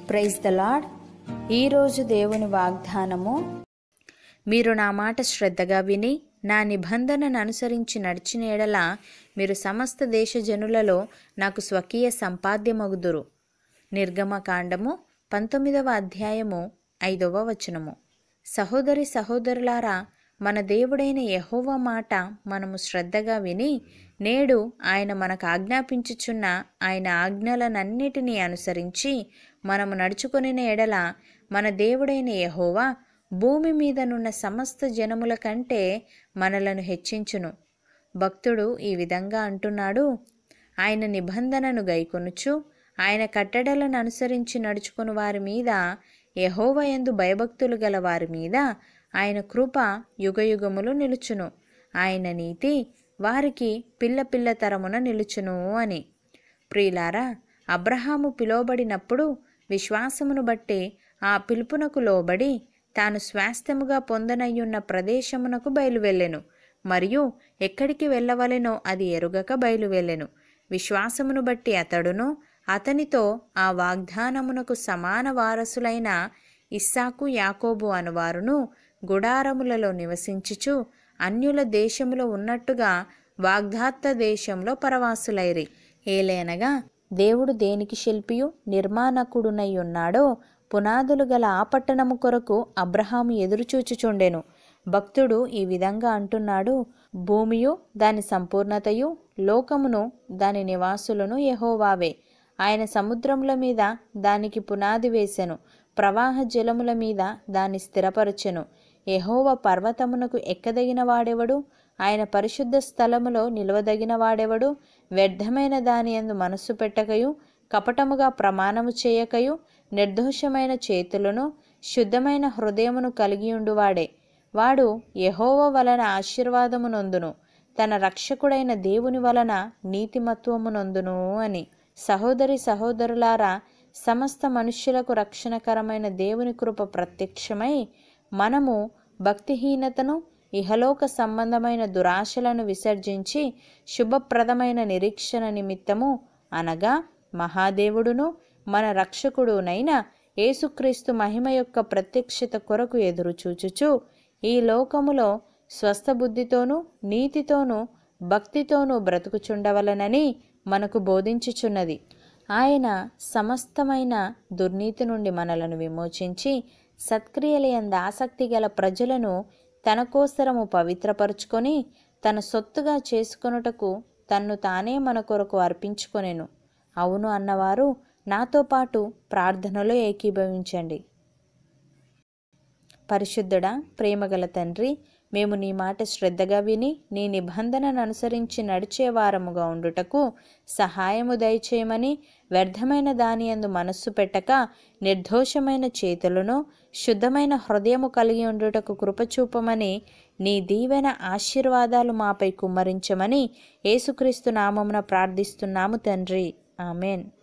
praise the lord ఈరోజు దేవుని వాగ్దానము మీరు నా మాట శ్రద్ధగా విని నా నిబంధనను అనుసరించి నడిచిన ఎడల మీరు సమస్త దేశ జనులలో నాకు స్వకీయ సంపాద్యమగుదురు నిర్గమకాండము పంతొమ్మిదవ అధ్యాయము ఐదవ వచనము సహోదరి సహోదరులారా మన దేవుడైన యెహోవా మాట మనము శ్రద్ధగా విని నేడు ఆయన మనకు ఆజ్ఞాపించుచున్న ఆయన ఆజ్ఞలనన్నిటినీ అనుసరించి మనము నడుచుకొనిన ఎడల మన దేవుడైన యెహోవా భూమి మీదనున్న సమస్త జనముల కంటే మనలను హెచ్చించును భక్తుడు ఈ విధంగా అంటున్నాడు ఆయన నిబంధనను గైకొనుచు ఆయన కట్టడలను అనుసరించి నడుచుకుని వారి మీద యహోవయందు భయభక్తులు గల వారి మీద ఆయన కృప యుగయుగములు నిలుచును ఆయన నీతి వారికి పిల్ల పిల్ల తరమున నిలుచును అని ప్రియులారా అబ్రహాము పిలువబడినప్పుడు విశ్వాసమును బట్టి ఆ పిలుపునకు లోబడి తాను స్వాస్థ్యముగా పొందనయ్యున్న ప్రదేశమునకు బయలువెళ్ళెను మరియు ఎక్కడికి వెళ్ళవలెనో అది ఎరుగక బయలువెళ్ళెను విశ్వాసమును బట్టి అతడును అతనితో ఆ వాగ్దానమునకు సమాన వారసులైన ఇస్సాకు యాకోబు అనువారును గుడారములలో నివసించుచు అన్యుల దేశములో ఉన్నట్టుగా వాగ్దాత్త దేశంలో పరవాసులైరి ఏలేనగా దేవుడు దేనికి శిల్పియు నిర్మాణకుడునై ఉన్నాడో పునాదులు గల ఆ పట్టణము కొరకు అబ్రహాము ఎదురుచూచుచుండెను భక్తుడు ఈ విధంగా అంటున్నాడు భూమియు దాని సంపూర్ణతయు లోకమును దాని నివాసులను యెహోవావే ఆయన సముద్రముల మీద దానికి పునాది వేసెను ప్రవాహ జలముల మీద దాన్ని స్థిరపరచెను యెహోవ పర్వతమునకు ఎక్కదగిన వాడెవడు ఆయన పరిశుద్ధ స్థలములో నిలవదగిన వాడెవడు వ్యర్థమైన దాని యందు మనస్సు పెట్టకయు కపటముగా ప్రమాణము చేయకయు నిర్దోషమైన చేతులను శుద్ధమైన హృదయమును కలిగియుండువాడే వాడు యెహోవ వలన ఆశీర్వాదమునొందును తన రక్షకుడైన దేవుని వలన నీతిమత్వమునొందును అని సహోదరి సహోదరులారా సమస్త మనుష్యులకు రక్షణకరమైన దేవుని కృప ప్రత్యక్షమై మనము భక్తిహీనతను ఇహలోక సంబంధమైన దురాశలను విసర్జించి శుభప్రదమైన నిరీక్షణ నిమిత్తము అనగా మహాదేవుడును మన రక్షకుడునైన యేసుక్రీస్తు మహిమ యొక్క ప్రత్యక్షత కొరకు ఎదురుచూచుచు ఈ లోకములో స్వస్థబుద్ధితోనూ నీతితోనూ భక్తితోనూ బ్రతుకుచుండవలనని మనకు బోధించుచున్నది ఆయన సమస్తమైన దుర్నీతి నుండి మనలను విమోచించి సత్క్రియలయంద ఆసక్తి గల ప్రజలను తన కోసరము పవిత్రపరుచుకొని తన సొత్తుగా చేసుకొనుటకు తన్ను తానే మన కొరకు అర్పించుకొనెను అవును అన్నవారు నాతో పాటు ప్రార్థనలో ఏకీభవించండి పరిశుద్ధుడా ప్రేమగల తండ్రి మేము నీ మాట శ్రద్ధగా విని నీ నిబంధనను అనుసరించి నడిచే వారముగా ఉండుటకు సహాయము దయచేయమని వ్యర్థమైన దాని యందు మనస్సు పెట్టక నిర్దోషమైన చేతులను శుద్ధమైన హృదయము కలిగి ఉండుటకు కృపచూపమని నీ దీవెన ఆశీర్వాదాలు మాపై కుమ్మరించమని యేసుక్రీస్తు నామమున ప్రార్థిస్తున్నాము తండ్రి ఆమెన్